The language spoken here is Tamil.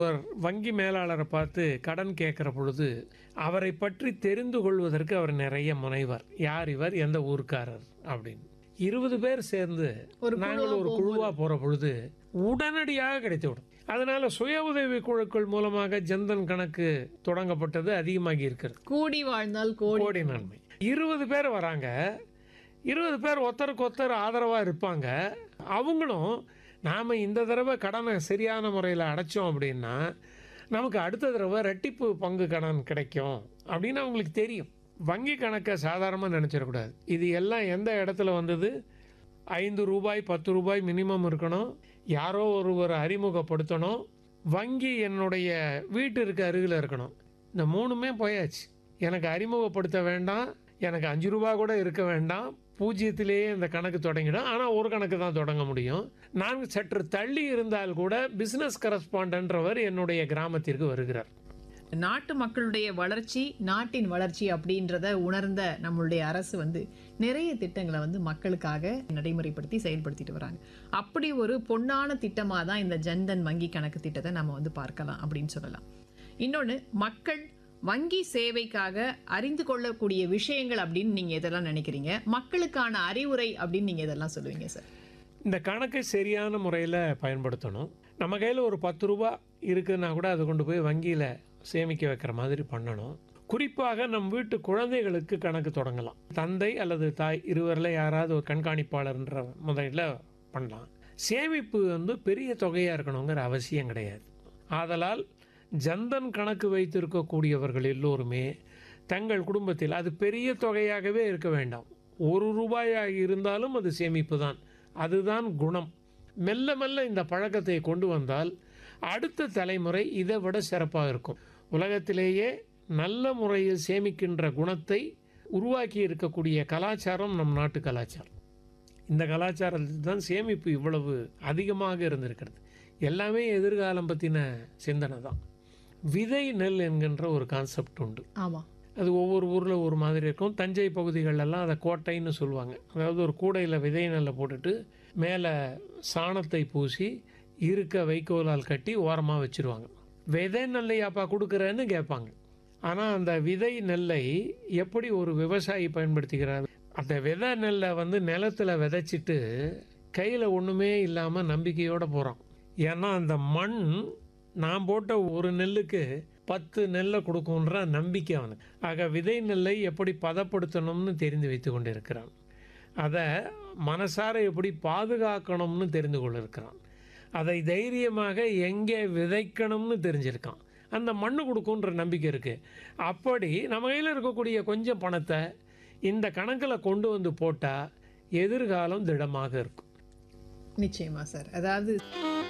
ஒரு வங்கி மேலாளரை பார்த்து கடன் கேட்குற பொழுது அவரை பற்றி தெரிந்து கொள்வதற்கு அவர் நிறைய முனைவர் யார் இவர் எந்த ஊர்க்காரர் அப்படின்னு இருபது பேர் சேர்ந்து ஒரு நாங்கள் ஒரு குழுவா போற பொழுது உடனடியாக கிடைத்துவிடும் அதனால சுய உதவி குழுக்கள் மூலமாக ஜன்தன் கணக்கு தொடங்கப்பட்டது அதிகமாகி இருக்கிறது கூடி வாழ்ந்தால் கோடி கோடி நன்மை இருபது பேர் வராங்க இருபது பேர் ஒருத்தருக்கு ஒருத்தர் ஆதரவாக இருப்பாங்க அவங்களும் நாம் இந்த தடவை கடனை சரியான முறையில் அடைச்சோம் அப்படின்னா நமக்கு அடுத்த தடவை ரெட்டிப்பு பங்கு கடன் கிடைக்கும் அப்படின்னு அவங்களுக்கு தெரியும் வங்கி கணக்கை சாதாரணமாக நினச்சிடக்கூடாது இது எல்லாம் எந்த இடத்துல வந்தது ஐந்து ரூபாய் பத்து ரூபாய் மினிமம் இருக்கணும் யாரோ ஒருவர் அறிமுகப்படுத்தணும் வங்கி என்னுடைய வீட்டிற்கு அருகில் இருக்கணும் இந்த மூணுமே போயாச்சு எனக்கு அறிமுகப்படுத்த வேண்டாம் எனக்கு அஞ்சு ரூபா கூட இருக்க வேண்டாம் பூஜ்ஜியத்திலேயே இந்த கணக்கு தொடங்கிடும் ஆனால் ஒரு கணக்கு தான் தொடங்க முடியும் நான் சற்று தள்ளி இருந்தால் கூட பிஸ்னஸ் கரஸ்பாண்டன்றவர் என்னுடைய கிராமத்திற்கு வருகிறார் நாட்டு மக்களுடைய வளர்ச்சி நாட்டின் வளர்ச்சி அப்படின்றத உணர்ந்த நம்மளுடைய அரசு வந்து நிறைய திட்டங்களை வந்து மக்களுக்காக நடைமுறைப்படுத்தி செயல்படுத்திட்டு வராங்க அப்படி ஒரு பொன்னான திட்டமாக தான் இந்த ஜன்தன் வங்கி கணக்கு திட்டத்தை நம்ம வந்து பார்க்கலாம் அப்படின்னு சொல்லலாம் இன்னொன்று மக்கள் வங்கி சேவைக்காக அறிந்து கொள்ளக்கூடிய விஷயங்கள் அப்படின்னு நீங்கள் எதெல்லாம் நினைக்கிறீங்க மக்களுக்கான அறிவுரை அப்படின்னு நீங்கள் எதெல்லாம் சொல்லுவீங்க சார் இந்த கணக்கை சரியான முறையில் பயன்படுத்தணும் நம்ம கையில் ஒரு பத்து ரூபா இருக்குன்னா கூட அதை கொண்டு போய் வங்கியில் சேமிக்க வைக்கிற மாதிரி பண்ணணும் குறிப்பாக நம் வீட்டு குழந்தைகளுக்கு கணக்கு தொடங்கலாம் தந்தை அல்லது தாய் இருவரில் யாராவது ஒரு கண்காணிப்பாளர்ன்ற முதலில் பண்ணலாம் சேமிப்பு வந்து பெரிய தொகையாக இருக்கணுங்கிற அவசியம் கிடையாது ஆதலால் ஜன்தன் கணக்கு வைத்திருக்கக்கூடியவர்கள் எல்லோருமே தங்கள் குடும்பத்தில் அது பெரிய தொகையாகவே இருக்க வேண்டாம் ஒரு ரூபாயாக இருந்தாலும் அது சேமிப்பு தான் அதுதான் குணம் மெல்ல மெல்ல இந்த பழக்கத்தை கொண்டு வந்தால் அடுத்த தலைமுறை இதை விட சிறப்பாக இருக்கும் உலகத்திலேயே நல்ல முறையில் சேமிக்கின்ற குணத்தை உருவாக்கி இருக்கக்கூடிய கலாச்சாரம் நம் நாட்டு கலாச்சாரம் இந்த கலாச்சாரத்தில் தான் சேமிப்பு இவ்வளவு அதிகமாக இருந்திருக்கிறது எல்லாமே எதிர்காலம் பற்றின சிந்தனை தான் விதை நெல் என்கின்ற ஒரு கான்செப்ட் உண்டு ஆமாம் அது ஒவ்வொரு ஊரில் ஒரு மாதிரி இருக்கும் தஞ்சை பகுதிகளெல்லாம் அதை கோட்டைன்னு சொல்லுவாங்க அதாவது ஒரு கூடையில் விதை நெல்லை போட்டுட்டு மேலே சாணத்தை பூசி இருக்க வைக்கோலால் கட்டி ஓரமாக வச்சுருவாங்க விதை நெல்லையாப்பா கொடுக்குறேன்னு கேட்பாங்க ஆனால் அந்த விதை நெல்லை எப்படி ஒரு விவசாயி பயன்படுத்திக்கிறார் அந்த விதை நெல்லை வந்து நிலத்தில் விதைச்சிட்டு கையில் ஒன்றுமே இல்லாமல் நம்பிக்கையோடு போகிறான் ஏன்னா அந்த மண் நான் போட்ட ஒரு நெல்லுக்கு பத்து நெல்லை கொடுக்குன்ற நம்பிக்கை அவனுக்கு ஆக விதை நெல்லை எப்படி பதப்படுத்தணும்னு தெரிந்து வைத்து கொண்டிருக்கிறான் அதை மனசார எப்படி பாதுகாக்கணும்னு தெரிந்து கொண்டிருக்கிறான் அதை தைரியமாக எங்கே விதைக்கணும்னு தெரிஞ்சிருக்கான் அந்த மண்ணு கொடுக்குன்ற நம்பிக்கை இருக்குது அப்படி நம்ம கையில் இருக்கக்கூடிய கொஞ்சம் பணத்தை இந்த கணக்கில் கொண்டு வந்து போட்டால் எதிர்காலம் திடமாக இருக்கும் நிச்சயமா சார் அதாவது